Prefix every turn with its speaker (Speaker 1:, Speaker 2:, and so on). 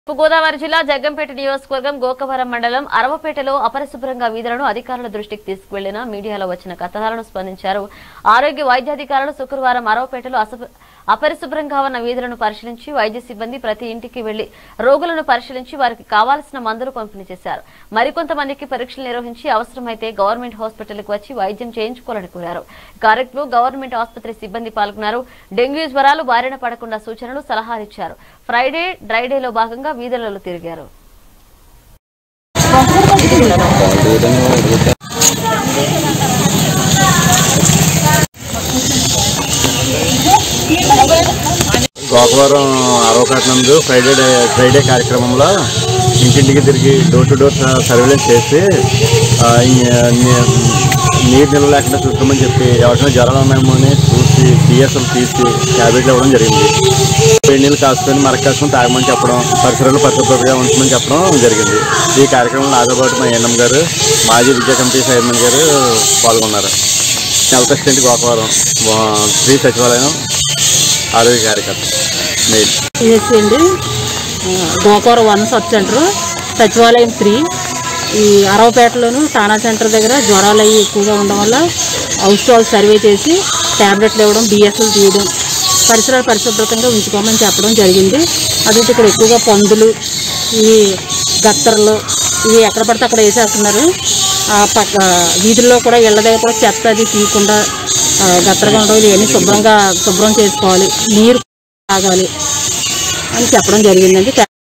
Speaker 1: గోదావరి జిల్లా జగ్గంపేట నియోజకవర్గం గోకవరం మండలం అరవపేటలో అపరిశుభ్రంగా వీధులను అధికారుల దృష్టికి తీసుకువెళ్లిన మీడియాలో వచ్చిన కథనాలను స్పందించారు ఆరోగ్య వైద్యాధికారులు శుక్రవారం అరవపేటలో అసభ- అపరిశుభ్రంగా ఉన్న వీధులను పరిశీలించి వైద్య సిబ్బంది ప్రతి ఇంటికి వెళ్లి రోగులను పరిశీలించి వారికి కావాల్సిన మందులు పంపిణీ చేశారు మరికొంతమందికి పరీక్షలు నిర్వహించి అవసరమైతే గవర్నమెంట్ హాస్పిటల్కు వచ్చి వైద్యం చేయించుకోవాలని కోరారు ఈ కార్యక్రమంలో గవర్నమెంట్ ఆసుపత్రి సిబ్బంది పాల్గొన్నారు డెంగ్యూ జ్వరాలు బారిన పడకుండా సూచనలు సలహాలు ఇచ్చారు ఫ్రైడే డ్రైడేలో భాగంగా వీధులలో తిరిగారు
Speaker 2: గోకవరం అరవపేట నందు ఫ్రైడే డే- ఫ్రైడే కార్యక్రమంలో ఇంటింటికి తిరిగి డోర్ టు డోర్ సర్వేలెన్స్ చేసి ఆ, ఈ- నీ- నీరు నిల్వ లేకుండా చూసుకోమని చెప్పి ఎవరికైనా జ్వరాలు ఉన్నాయేమో అని చూసి పిఎస్ఎల్ తీసి ట్యాబ్లెట్లు ఇవ్వడం జరిగింది వేడి నీళ్ళు కాసుకొని మరక కాసుకొని తాగమని చెప్పడం పరిసరాలు పరిశుభ్రంగా ఉంచమని చెప్పడం జరిగింది ఈ కార్యక్రమంలో నాతో పాటు మా ఎన్ఎం గారు మాజీ విద్యా కమిటీ చైర్మన్ గారు పాల్గొన్నారు హెల్త్ అసిస్టెంట్ గోకవరం వా- శ్రీ సచివాలయం ఆరోగ్య కార్యకర్త మెయిల్
Speaker 3: పిహెచ్సి అండి ఆ, గోకవరం వన్ సబ్ సెంటర్ సచివాలయం త్రీ ఈ అరవపేటలోను తానా సెంటర్ దగ్గర జ్వరాలు అవి ఎక్కువగా ఉండడం వల్ల హౌస్ టు హౌస్ సర్వే చేసి ట్యాబ్లెట్లు ఇవ్వడం బిఎస్ఎల్ తీయడం పరిసరాలు పరిశుభ్రతంగా ఉంచుకోమని చెప్పడం జరిగింది అది ఇక్కడ ఎక్కువగా పందులు ఇవి గత్తర్లు ఇవి ఎక్కడ పడితే అక్కడ వేసేస్తున్నారు ఆ పక్క వీధుల్లో కూడా ఇళ్ళ దగ్గర కూడా చెత్త అది తీయకుండా ఆ, గత్తరగా ఉండడం ఇవన్నీ శుభ్రంగా శుభ్రం చేసుకోవాలి నీరు తాగాలి అని చెప్పడం జరిగిందండి